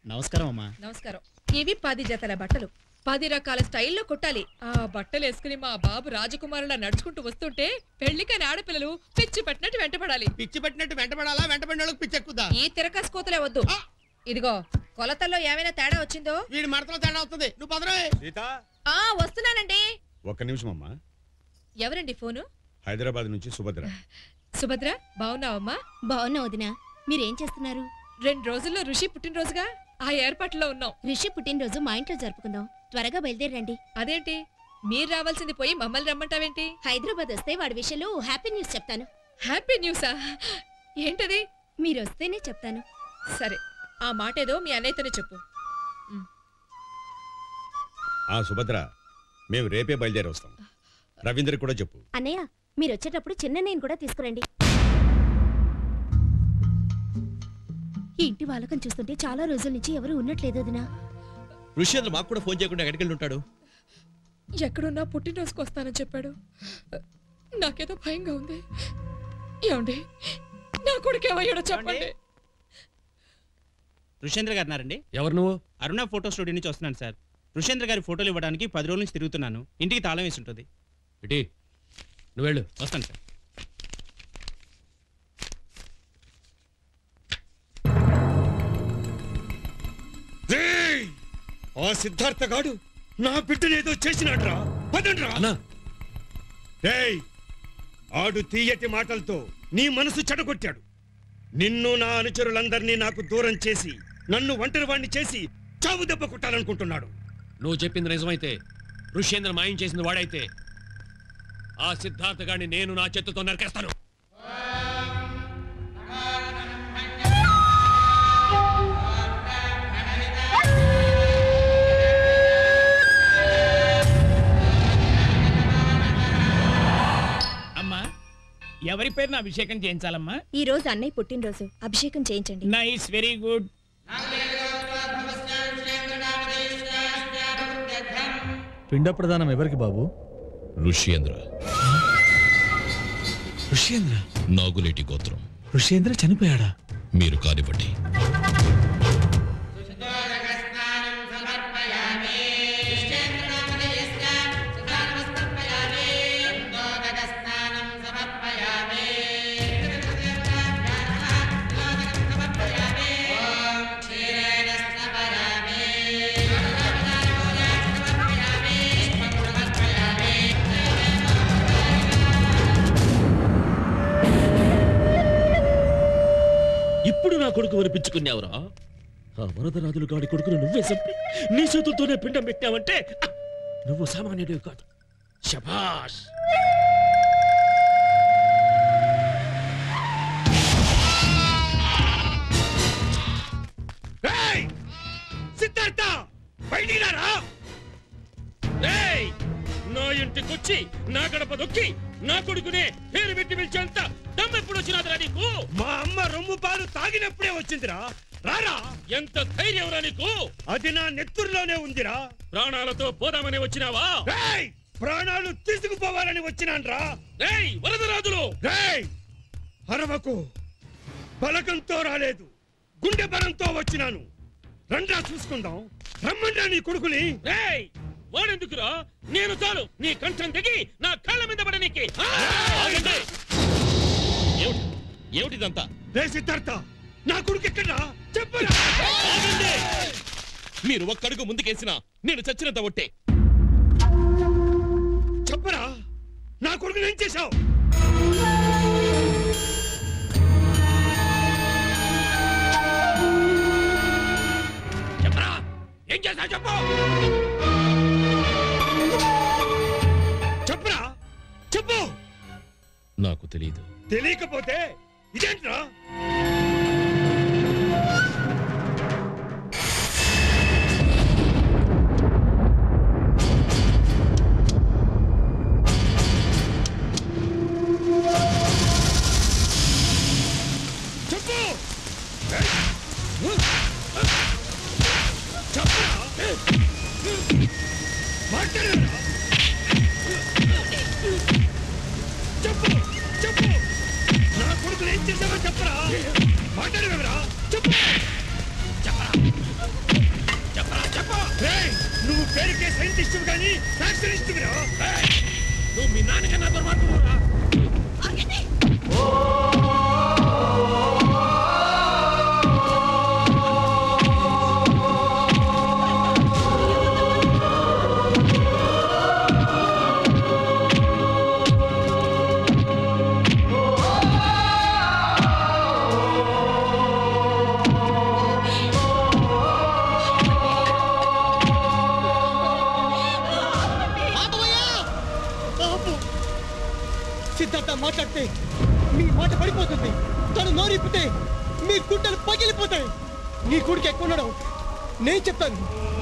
నమస్కారం అమ్మా నమస్కారం ఇవి పది జతల బట్టలు పది రకాల స్టైల్లో కుట్టాలి ఆ బట్టలు వేసుకుని మా బాబు రాజకుమారులా నడుచుకుంటూ వస్తుంటే పెళ్లికని ఆడపిల్లలు పిచ్చి పట్టినట్టు వెంటపడాలి పిచ్చి పెట్టినట్టు వెంటబడాలా వెంటబడిన వాళ్ళకి పిచ్చి ఎక్కుదా ఈ తిరకాస్ కోతలే వద్దు ఇదిగో కొలతల్లో ఏమైనా తేడా వచ్చిందో వీడి మడతలో తేడా అవుతుంది నువ్వు పదరే సీత ఆ వస్తున్నానండి ఒక్క నిమిషం అమ్మా ఎవరండి ఫోను హైదరాబాద్ నుంచి సుభద్ర సుభద్ర బాగున్నావమ్మా బాగున్నా వదినా మీరేం చేస్తున్నారు రెండు రోజుల్లో ఋషి పుట్టినరోజుగా ఆ ఏర్పాట్లో ఉన్నాం రిషి పుట్టినరోజు మా ఇంట్లో జరుపుకుందాం త్వరగా బయలుదేరండి అదేంటి మీరు రావాల్సింది పోయి మమ్మల్ని రమ్మంటావేంటి హైదరాబాద్ వస్తే వాడి విషయంలో హ్యాపీ న్యూస్ చెప్తాను హ్యాపీ న్యూసా ఏంటది మీరు వస్తేనే చెప్తాను సరే ఆ మాట ఏదో మీ అన్నయ్యతోనే చెప్పు ఆ సుభద్ర మేము రేపే బయలుదేరి వస్తాం రవీంద్ర కూడా చెప్పు అన్నయ్య మీరు వచ్చేటప్పుడు చిన్న నేను కూడా తీసుకురండి ఈ ఇంటి వాళ్ళకం చూస్తుంటే చాలా రోజుల నుంచి ఎవరు ఉన్నట్లేదు వదినా ఋషేంద్ర మాకు కూడా ఫోన్ చేయకుండా ఎక్కడికి వెళ్ళి ఉంటాడు ఎక్కడున్నా పుట్టినరోజుకు వస్తానని చెప్పాడు నాకేదో భయంగా ఉంది ఏమండి నా కొడుకు ఏమయ్యాడో చెప్పండి ఋషేంద్ర గారు ఉన్నారండి ఎవరు నువ్వు అరుణ ఫోటో స్టూడియో నుంచి వస్తున్నాను సార్ ఋషేంద్ర గారి ఫోటోలు ఇవ్వడానికి పది రోజుల నుంచి తిరుగుతున్నాను ఇంటికి తాళం వేసి ఉంటుంది ఇటీ నువ్వు వెళ్ళు వస్తాను సార్ ఆ సిద్ధార్థ గాడు నా బిడ్డనేదో చేసినాడ్రా పదండ్రా అన్నా రేయ్ ఆడు తీయటి మాటలతో నీ మనసు చెడగొట్టాడు నిన్ను నా అనుచరులందరినీ నాకు దూరం చేసి నన్ను ఒంటరి వాణ్ణి చేసి చావు దెబ్బ కొట్టాలనుకుంటున్నాడు నువ్వు చెప్పింది నిజమైతే ఋష్యేంద్ర మాయం చేసింది వాడైతే ఆ సిద్ధార్థ గాడిని నేను నా చేతితో నరికేస్తాను అమ్మా ఎవరి పేరున అభిషేకం చేయించాలమ్మా ఈ రోజు అన్నయ్య పుట్టినరోజు అభిషేకం చేయించండి నైస్ వెరీ గుడ్ పిండ ప్రదానం ఎవరికి బాబు ఋష్యేంద్ర ఋషేంద్ర నాగులేటి గోత్రం ఋషేంద్ర చనిపోయాడా మీరు కానివ్వండి ఇప్పుడు నా కొడుకు వినిపించుకున్నావురా ఆ వరదరాజులు గాడి కొడుకును నువ్వే చంపి నీ చేతులతోనే పిండం పెట్టావంటే ఆ, నువ్వు సామాన్యుడివి కాదు శభాష్ రేయ్! సిద్ధార్థ బయటికి రారా ఏయ్! నా ఇంటికొచ్చి నా గడప దొక్కి నా కొడుకునే పేరు పెట్టి పిలిచేంత దమ్మెప్పుడు వచ్చినాదిరా నీకు మా అమ్మ రొమ్ము పాలు తాగినప్పుడే వచ్చిందిరా రారా ఎంత ధైర్యంరా నీకు అది నా నెత్తురులోనే ఉందిరా ప్రాణాలతో పోదామని వచ్చినావా రేయ్! ప్రాణాలు తీసుకుపోవాలని వచ్చినాన్రా రేయ్ వరదరాజులు రేయ్ అరవకు బలకంతో రాలేదు గుండె బలంతో వచ్చినాను రండ్రా చూసుకుందాం రమ్మండ్రా నీ కొడుకుని రేయ్ వాడెందుకురా నేను చాలు నీ కంఠం దిగి నా కాళ్ళ మీద పడనీకి ఆ! ఆగండి ఏమిటి ఏమిటిదంతా రే సిద్ధార్థ నా కొడుకు ఎక్కడ్రా చెప్పరా ఆగండి మీరు ఒక్కడుగు ముందుకేసినా నేను చచ్చినంత ఒట్టే చెప్పరా నా కొడుకుని ఏం చేశావు చెప్పరా ఏం చేస్తా చెప్పు చెప్పరా చెప్పు నాకు తెలియదు తెలియకపోతే ఇదేంట్రా చెప్పు చెప్పరా మాట్లాడరా చెప్పు చెప్పు నా కొడుకు సైంటిస్ట్ కానీ ఫ్యాక్షనిస్ట్ నువ్వు మీ నాన్నకన్నా దుర్మార్గుడురా సిద్ధార్థ మాట్లాడితే మీ మాట పడిపోతుంది తను నోరిప్పితే మీ గుడ్డలు పగిలిపోతాయి నీ కొడుకు ఎక్కువ ఉండడం నేను చెప్తాను